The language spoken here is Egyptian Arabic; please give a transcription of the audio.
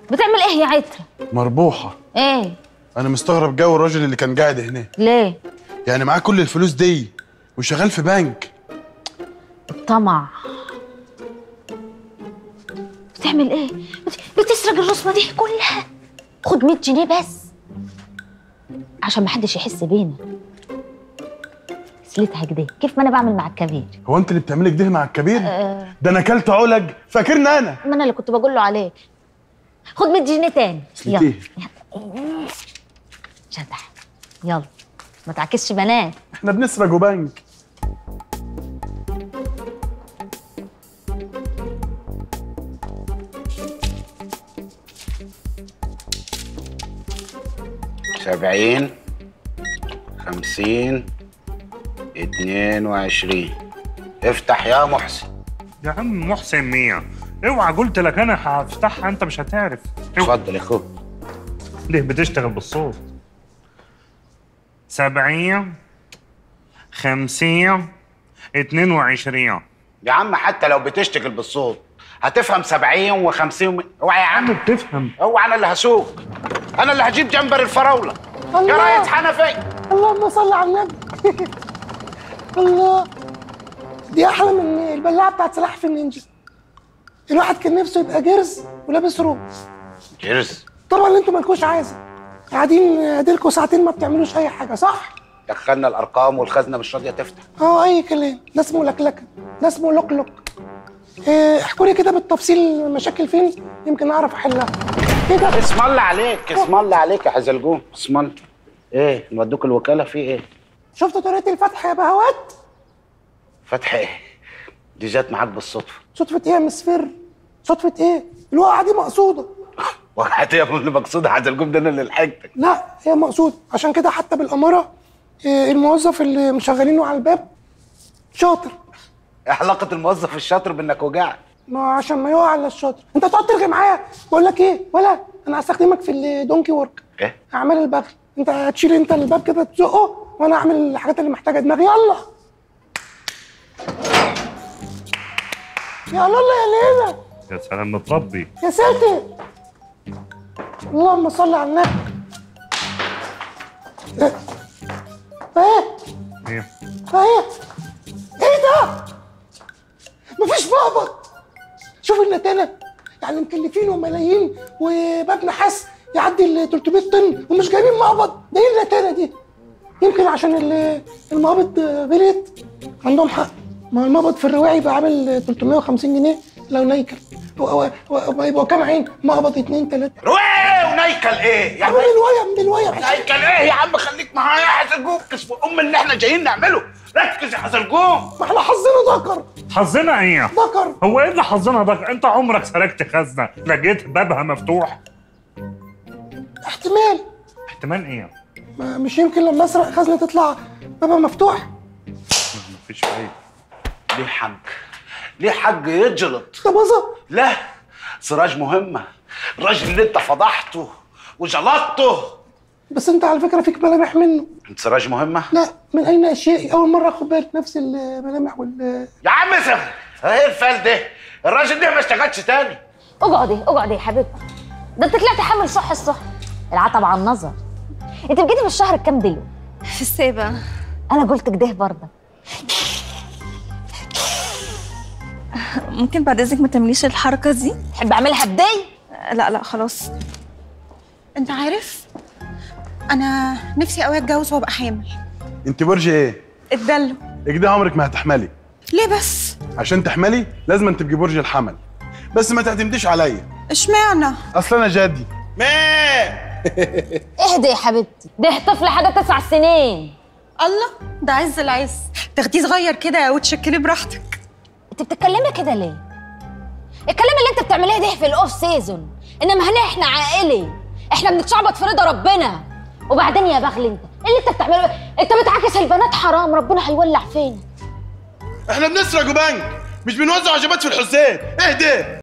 بتعمل ايه يا عترة مربوحه ايه انا مستغرب جو الراجل اللي كان قاعد هنا ليه يعني معاه كل الفلوس دي وشغال في بنك الطمع بتعمل ايه بت- بتسرق الرسمه دي كلها خد 100 جنيه بس عشان ما حدش يحس بينا سلتها كده كيف ما انا بعمل مع الكبير هو انت اللي بتعملي كده مع الكبير آه. ده انا اكلت علج فاكرني انا ما انا اللي كنت بقول له عليه خد 100 جنيه تاني سلتيه. يلا جدع يلا ما تعكسش بنات احنا بنسرق بنك سبعين خمسين اتنين وعشرين افتح يا محسن يا عم محسن مية اوعى قلت لك انا هفتحها انت مش هتعرف اوعى. اتفضل يا اخويا ليه بتشتغل بالصوت سبعين خمسين اتنين وعشرين يا عم حتى لو بتشتغل بالصوت هتفهم سبعين وخمسين اوعى يا عم بتفهم اوعى انا اللي هسوق انا اللي هجيب جمبر الفراوله يا الله. ريس حنفي اللهم صل على النبي الله دي احلى من البلاعه بتاعت سلاحف النينجا الواحد كان نفسه يبقى جرز ولابس روب جرز طبعا اللي انتوا مالكوش عايزه قاعدين اديلكوا ساعتين ما بتعملوش اي حاجه صح؟ دخلنا الارقام والخزنه مش راضيه تفتح اه اي كلام ده اسمه لكلكه ده اسمه لوك لوك إيه، احكوا لي كده بالتفصيل المشاكل فين يمكن اعرف احلها ايه ده؟ اسم الله عليك اسم الله عليك يا حزلقوم اسم الله ايه نودوك الوكاله في ايه شفتوا طريقه الفتح يا بهوات؟ فتح ايه دي جت معاك بالصدفه صدفه ايه يا مسفر؟ صدفه ايه؟ الوقعه دي مقصوده وقعت يا ابو اللي مقصود حزلقوم ده انا اللي لحقتك لا هي مقصود عشان كده حتى بالاماره إيه، الموظف اللي مشغلينه على الباب شاطر ايه علاقه الموظف الشاطر بانك وجعت ما عشان ما يقع على الشاطر انت تقعد ترغي معايا بقول لك ايه ولا انا هستخدمك في الدونكي ورك ايه اعمال البغل انت هتشيل انت الباب كده تزقه وانا اعمل الحاجات اللي محتاجه دماغ يلا يا الله يا ليلى يا سلام متربي يا ساتر اللهم صل على النبي ايه ايه ايه ايه ايه ده مفيش مقبض شوف النتانه يعني مكلفينه ملايين وباب نحاس يعدي ال 300 طن ومش جايبين مقبض ده ايه النتانه دي يمكن عشان ال- المقبض غليت عندهم حق ما هو المقبض في الرواعي يبقى عامل 350 جنيه لو نيكل ويبقى كام عين مقبض اتنين تلاته روح ونيكل ايه يا عم بالويم بالويم نيكل ايه يا عم خليك معايا يا حزلقوم كسب ام اللي احنا جايين نعمله ركز يا حزلقوم ما احنا حظنا ذكر حظنا ايه ذكر هو ايه اللي حظنا ده انت عمرك سرقت خزنه لقيت بابها مفتوح احتمال احتمال ايه ما مش يمكن لما اسرق خزنه تطلع بابها مفتوح مفيش فايده ليه حج ليه حج يجلط ده بظه لا سراج مهمه الراجل اللي انت فضحته وجلطته بس انت على فكره فيك ملامح منه انت سراج مهمه لا من اين اشيائي اول مره اخد بالي نفس الملامح وال يا عم سهل ايه الفال ده الراجل ده ما اشتغلش تاني اقعدي اقعدي يا حبيبتي ده انت طلعت حامل صح الصح العتب على النظر انت بجيتي في الشهر كام دلو في السابع انا قلت كده برضه ممكن بعد اذنك ما تعمليش الحركه دي تحب اعملها بدي لا لا خلاص انت عارف انا نفسي قوي اتجوز وابقى حامل انت برج ايه اتدلوا كده عمرك ما هتحملي ليه بس عشان تحملي لازم تبقي برج الحمل بس ما تعتمديش عليا اشمعنى اصل انا جدي اهدي يا حبيبتي ده طفل حاجه تسع سنين الله ده عز العز تاخديه صغير كده وتشكلي براحتك انت بتتكلمي كده ليه الكلام اللي انت بتعمليه ده في الاوف سيزون انما هنا احنا عائلي احنا بنتشعبط في رضا ربنا وبعدين يا بغل انت إيه اللي انت بتعمله انت بتعاكس البنات حرام ربنا هيولع فينا احنا بنسرق بنك مش بنوزع وجبات في الحسين اهدي